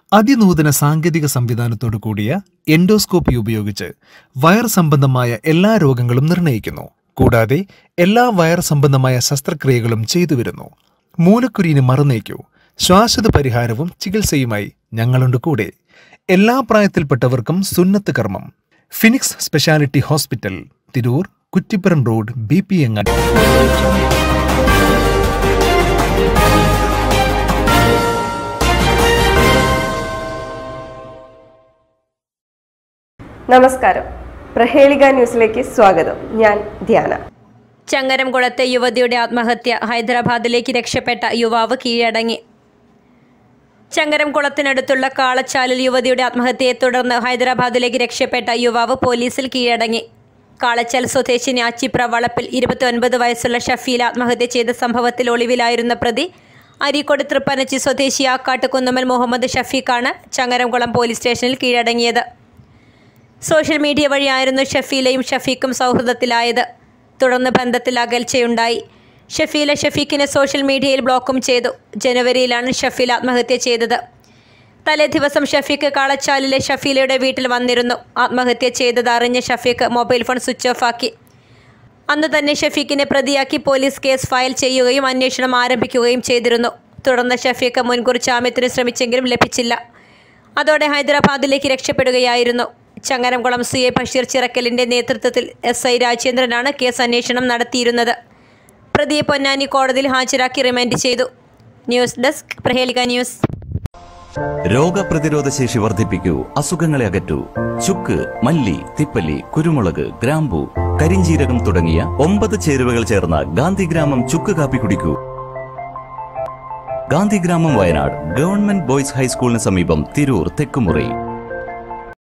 അതിനൂതന സാങ്കേതിക സംവിധാനത്തോടു കൂടിയ എൻഡോസ്കോപ്പി ഉപയോഗിച്ച് വയർ സംബന്ധമായ എല്ലാ രോഗങ്ങളും നിർണ്ണയിക്കുന്നു കൂടാതെ എല്ലാ വയർ സംബന്ധമായ ശസ്ത്രക്രിയകളും ചെയ്തു വരുന്നു മൂലക്കുരുവിന് മറുനീക്കൂ ശ്വാസത പരിഹാരവും ചികിത്സയുമായി ഞങ്ങളുണ്ട് കൂടെ എല്ലാ പ്രായത്തിൽപ്പെട്ടവർക്കും സുന്നത്ത് കർമ്മം Phoenix speciality hospital Tirur Kuttippuram road B P Angadi നമസ്കാരം പ്രഹേളിക ന്യൂസിലേക്ക് സ്വാഗതം ഞാൻ ധ്യാന ചങ്ങരംകുളത്തെ യുവതിയുടെ ആത്മഹത്യ ഹൈദരാബാദിലേക്ക് രക്ഷപ്പെട്ട യുവാവ് കീഴടങ്ങി ചങ്ങരംകുളത്തിനടുത്തുള്ള കാളച്ചാലിൽ യുവതിയുടെ ആത്മഹത്യയെ തുടർന്ന് ഹൈദരാബാദിലേക്ക് രക്ഷപ്പെട്ട യുവാവ് പോലീസിൽ കീഴടങ്ങി കാളച്ചാൽ സ്വദേശിനി ആച്ചിപ്ര വളപ്പിൽ ഇരുപത്തിയൊൻപത് വയസ്സുള്ള ഷഫീൽ ആത്മഹത്യ ചെയ്ത സംഭവത്തിൽ ഒളിവിലായിരുന്ന പ്രതി അരീക്കോട് തൃപ്പനച്ചി സ്വദേശി ആക്കാട്ട് കുന്നമ്മൽ മുഹമ്മദ് ഷഫീഖാണ് ചങ്ങരംകുളം പോലീസ് സ്റ്റേഷനിൽ കീഴടങ്ങിയത് സോഷ്യൽ മീഡിയ വഴിയായിരുന്നു ഷഫീലയും ഷഫീഖും സൗഹൃദത്തിലായത് തുടർന്ന് ബന്ധത്തിൽ അകൽച്ചയുണ്ടായി ഷഫീല ഷഫീഖിനെ സോഷ്യൽ മീഡിയയിൽ ബ്ലോക്കും ചെയ്തു ജനുവരിയിലാണ് ഷഫീൽ ആത്മഹത്യ ചെയ്തത് തലേ ദിവസം ഷഫീഖ് കാളച്ചാലിലെ ഷഫീലയുടെ വീട്ടിൽ വന്നിരുന്നു ആത്മഹത്യ ചെയ്തത് അറിഞ്ഞ Shafeeq mobile phone switch off ആക്കി അന്ന് തന്നെ ഷഫീഖിനെ പ്രതിയാക്കി പോലീസ് കേസ് ഫയൽ ചെയ്യുകയും അന്വേഷണം ആരംഭിക്കുകയും ചെയ്തിരുന്നു തുടർന്ന് ഷഫീഖ് മുൻകൂർ ജാമ്യത്തിന് ശ്രമിച്ചെങ്കിലും ലഭിച്ചില്ല അതോടെ ഹൈദരാബാദിലേക്ക് രക്ഷപ്പെടുകയായിരുന്നു ചങ്ങരംകുളം സി എ ബഷീർ ചിറക്കലിന്റെ നേതൃത്വത്തിൽ എസ് ഐ രാജേന്ദ്രനാണ് കേസ് അന്വേഷണം നടത്തിയിരുന്നത് പ്രതിയെ പൊന്നാനി കോടതിയിൽ ഹാജരാക്കി റിമാൻഡ് ചെയ്തു ന്യൂസ് ഡെസ്ക് പ്രഹേലിക ന്യൂസ് രോഗപ്രതിരോധ ശേഷി വർദ്ധിപ്പിക്കൂ അസുഖങ്ങളെ അകറ്റൂ ചുക്ക് മല്ലി തിപ്പല്ലി കുരുമുളക് ഗ്രാമ്പു കരിഞ്ചീരകം തുടങ്ങിയ ഒമ്പത് ചേരുവകൾ ചേർന്ന ഗാന്ധിഗ്രാമം ചുക്ക് കാപ്പി കുടിക്കൂ ഗാന്ധിഗ്രാമം വയനാട് ഗവൺമെന്റ് ബോയ്സ് ഹൈസ്കൂളിന് സമീപം തിരൂർ തെക്കുമുറി